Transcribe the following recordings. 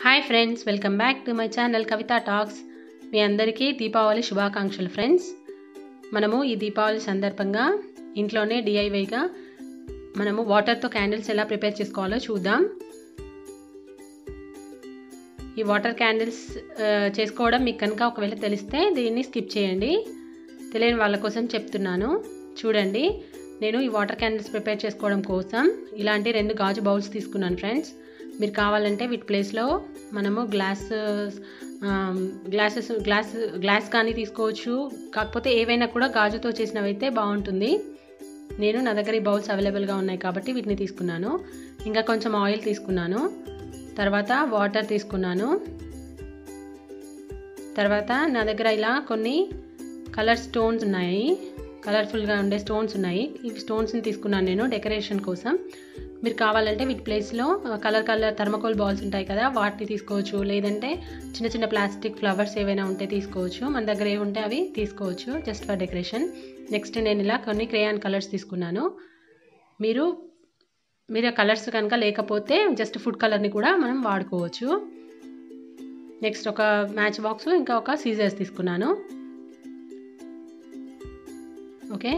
hi friends welcome back to my channel Kavitha talks మీ అందరికీ దీపావళి శుభాకాంక్షలు ఫ్రెండ్స్ మనము ఈ దీపావళి సందర్భంగా ఇంట్లోనే డిఐవైగా మనము వాటర్తో క్యాండిల్స్ ఎలా ప్రిపేర్ చేసుకోవాలో చూద్దాం ఈ వాటర్ క్యాండిల్స్ చేసుకోవడం మీకు కనుక ఒకవేళ తెలిస్తే దీన్ని స్కిప్ చేయండి తెలియని వాళ్ళ కోసం చెప్తున్నాను చూడండి నేను ఈ వాటర్ క్యాండిల్స్ ప్రిపేర్ చేసుకోవడం కోసం ఇలాంటి రెండు గాజు బౌల్స్ తీసుకున్నాను ఫ్రెండ్స్ మీరు కావాలంటే వీటి ప్లేస్లో మనము గ్లాస్ గ్లాసెస్ గ్లాస్ గ్లాస్ కానీ తీసుకోవచ్చు కాకపోతే ఏవైనా కూడా గాజుతో చేసినవి అయితే బాగుంటుంది నేను నా దగ్గర ఈ బౌల్స్ అవైలబుల్గా ఉన్నాయి కాబట్టి వీటిని తీసుకున్నాను ఇంకా కొంచెం ఆయిల్ తీసుకున్నాను తర్వాత వాటర్ తీసుకున్నాను తర్వాత నా దగ్గర ఇలా కొన్ని కలర్ స్టోన్స్ ఉన్నాయి కలర్ఫుల్గా ఉండే స్టోన్స్ ఉన్నాయి ఈ స్టోన్స్ని తీసుకున్నాను నేను డెకరేషన్ కోసం మీరు కావాలంటే వీటి ప్లేస్లో కలర్ కలర్ థర్మకోల్ బాల్స్ ఉంటాయి కదా వాటిని తీసుకోవచ్చు లేదంటే చిన్న చిన్న ప్లాస్టిక్ ఫ్లవర్స్ ఏవైనా ఉంటే తీసుకోవచ్చు మన దగ్గర ఏ ఉంటే అవి తీసుకోవచ్చు జస్ట్ ఫర్ డెకరేషన్ నెక్స్ట్ నేను ఇలా కొన్ని క్రేయాన్ కలర్స్ తీసుకున్నాను మీరు మీరు కలర్స్ కనుక లేకపోతే జస్ట్ ఫుడ్ కలర్ని కూడా మనం వాడుకోవచ్చు నెక్స్ట్ ఒక మ్యాచ్ బాక్స్ ఇంకా ఒక సీజర్స్ తీసుకున్నాను ఓకే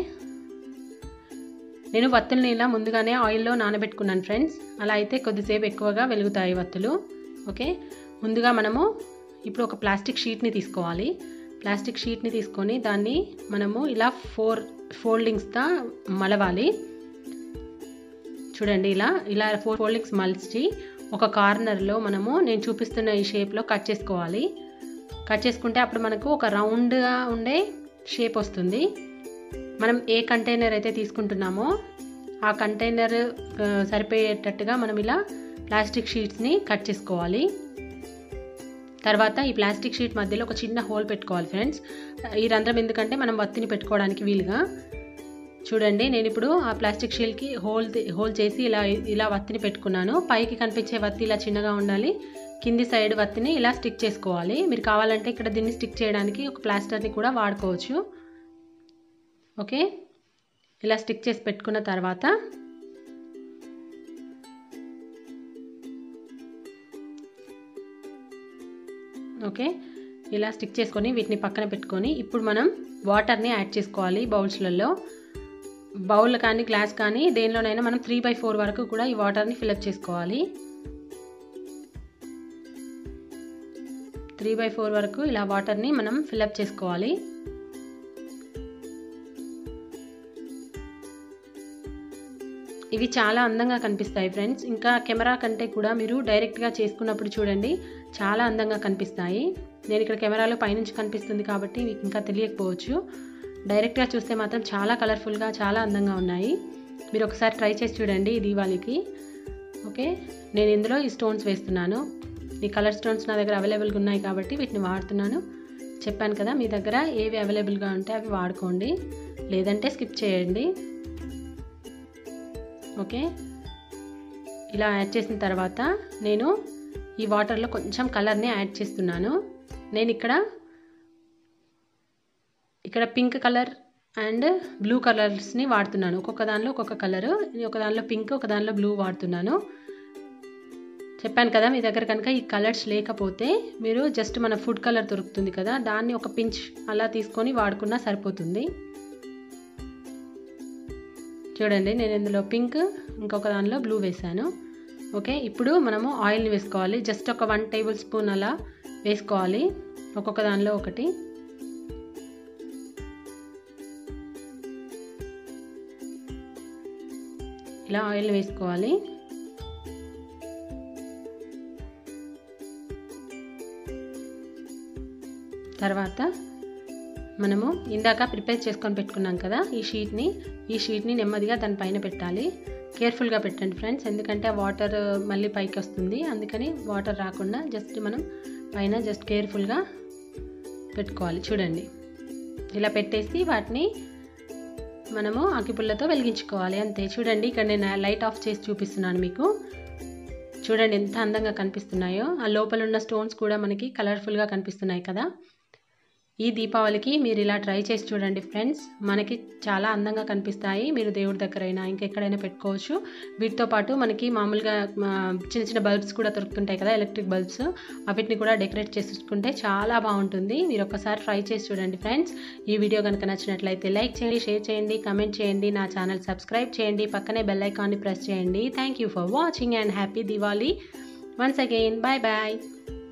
నేను వత్తుల్ని ఇలా ముందుగానే ఆయిల్లో నానబెట్టుకున్నాను ఫ్రెండ్స్ అలా అయితే కొద్దిసేపు ఎక్కువగా వెలుగుతాయి వత్తులు ఓకే ముందుగా మనము ఇప్పుడు ఒక ప్లాస్టిక్ షీట్ని తీసుకోవాలి ప్లాస్టిక్ షీట్ని తీసుకొని దాన్ని మనము ఇలా ఫోర్ ఫోల్డింగ్స్గా మలవాలి చూడండి ఇలా ఇలా ఫోర్ ఫోల్డింగ్స్ మలిచి ఒక కార్నర్లో మనము నేను చూపిస్తున్న ఈ షేప్లో కట్ చేసుకోవాలి కట్ చేసుకుంటే అప్పుడు మనకు ఒక రౌండ్గా ఉండే షేప్ వస్తుంది మనం ఏ కంటైనర్ అయితే తీసుకుంటున్నామో ఆ కంటైనర్ సరిపోయేటట్టుగా మనం ఇలా ప్లాస్టిక్ షీట్స్ని కట్ చేసుకోవాలి తర్వాత ఈ ప్లాస్టిక్ షీట్ మధ్యలో ఒక చిన్న హోల్ పెట్టుకోవాలి ఫ్రెండ్స్ ఈ రంధ్రం ఎందుకంటే మనం వత్తిని పెట్టుకోవడానికి వీలుగా చూడండి నేను ఇప్పుడు ఆ ప్లాస్టిక్ షీల్కి హోల్ హోల్ చేసి ఇలా ఇలా వత్తిని పెట్టుకున్నాను పైకి కనిపించే వత్తి ఇలా చిన్నగా ఉండాలి కింది సైడ్ వత్తిని ఇలా స్టిక్ చేసుకోవాలి మీరు కావాలంటే ఇక్కడ దీన్ని స్టిక్ చేయడానికి ఒక ప్లాస్టర్ని కూడా వాడుకోవచ్చు ఓకే ఇలా స్టిక్ చేసి పెట్టుకున్న తర్వాత ఓకే ఇలా స్టిక్ చేసుకొని వీటిని పక్కన పెట్టుకొని ఇప్పుడు మనం వాటర్ని యాడ్ చేసుకోవాలి బౌల్స్లలో బౌల్ కానీ గ్లాస్ కానీ దేనిలోనైనా మనం త్రీ బై ఫోర్ వరకు కూడా ఈ వాటర్ని ఫిలప్ చేసుకోవాలి త్రీ బై ఫోర్ వరకు ఇలా వాటర్ని మనం ఫిలప్ చేసుకోవాలి ఇవి చాలా అందంగా కనిపిస్తాయి ఫ్రెండ్స్ ఇంకా కెమెరా కంటే కూడా మీరు డైరెక్ట్గా చేసుకున్నప్పుడు చూడండి చాలా అందంగా కనిపిస్తాయి నేను ఇక్కడ కెమెరాలో పైనుంచి కనిపిస్తుంది కాబట్టి మీకు ఇంకా తెలియకపోవచ్చు డైరెక్ట్గా చూస్తే మాత్రం చాలా కలర్ఫుల్గా చాలా అందంగా ఉన్నాయి మీరు ఒకసారి ట్రై చేసి చూడండి ఈ దీవాళికి ఓకే నేను ఇందులో ఈ స్టోన్స్ వేస్తున్నాను ఈ కలర్ స్టోన్స్ నా దగ్గర అవైలబుల్గా ఉన్నాయి కాబట్టి వీటిని వాడుతున్నాను చెప్పాను కదా మీ దగ్గర ఏవి అవైలబుల్గా ఉంటే అవి వాడుకోండి లేదంటే స్కిప్ చేయండి ఓకే ఇలా యాడ్ చేసిన తర్వాత నేను ఈ వాటర్లో కొంచెం కలర్ని యాడ్ చేస్తున్నాను నేను ఇక్కడ ఇక్కడ పింక్ కలర్ అండ్ బ్లూ కలర్స్ని వాడుతున్నాను ఒక్కొక్క దానిలో ఒక్కొక్క కలరు ఒక దానిలో పింక్ ఒక దానిలో బ్లూ వాడుతున్నాను చెప్పాను కదా మీ దగ్గర కనుక ఈ కలర్స్ లేకపోతే మీరు జస్ట్ మన ఫుడ్ కలర్ దొరుకుతుంది కదా దాన్ని ఒక పించ్ అలా తీసుకొని వాడుకున్నా సరిపోతుంది చూడండి నేను ఇందులో పింక్ ఇంకొక దానిలో బ్లూ వేసాను ఓకే ఇప్పుడు మనము ఆయిల్ని వేసుకోవాలి జస్ట్ ఒక వన్ టేబుల్ స్పూన్ అలా వేసుకోవాలి ఒక్కొక్క దానిలో ఒకటి ఇలా ఆయిల్ వేసుకోవాలి తర్వాత మనము ఇందాక ప్రిపేర్ చేసుకొని పెట్టుకున్నాం కదా ఈ షీట్ని ఈ షీట్ని నెమ్మదిగా దానిపైన పెట్టాలి కేర్ఫుల్గా పెట్టండి ఫ్రెండ్స్ ఎందుకంటే ఆ వాటర్ మళ్ళీ పైకి వస్తుంది అందుకని వాటర్ రాకుండా జస్ట్ మనం పైన జస్ట్ కేర్ఫుల్గా పెట్టుకోవాలి చూడండి ఇలా పెట్టేసి వాటిని మనము అగ్గిపుల్లతో వెలిగించుకోవాలి అంతే చూడండి ఇక్కడ నేను లైట్ ఆఫ్ చేసి చూపిస్తున్నాను మీకు చూడండి ఎంత అందంగా కనిపిస్తున్నాయో ఆ లోపల ఉన్న స్టోన్స్ కూడా మనకి కలర్ఫుల్గా కనిపిస్తున్నాయి కదా ఈ దీపావళికి మీరు ఇలా ట్రై చేసి చూడండి ఫ్రెండ్స్ మనకి చాలా అందంగా కనిపిస్తాయి మీరు దేవుడి దగ్గరైనా ఇంకెక్కడైనా పెట్టుకోవచ్చు వీటితో పాటు మనకి మామూలుగా ఆ, చిన్న చిన్న బల్బ్స్ కూడా దొరుకుతుంటాయి కదా ఎలక్ట్రిక్ బల్బ్స్ వీటిని కూడా డెకరేట్ చేసుకుంటే చాలా బాగుంటుంది మీరు ఒకసారి ట్రై చేసి చూడండి ఫ్రెండ్స్ ఈ వీడియో కనుక నచ్చినట్లయితే లైక్ చేయండి షేర్ చేయండి కమెంట్ చేయండి నా ఛానల్ సబ్స్క్రైబ్ చేయండి పక్కనే బెల్ ఐకాన్ని ప్రెస్ చేయండి thank you for watching and happy Diwali once again bye bye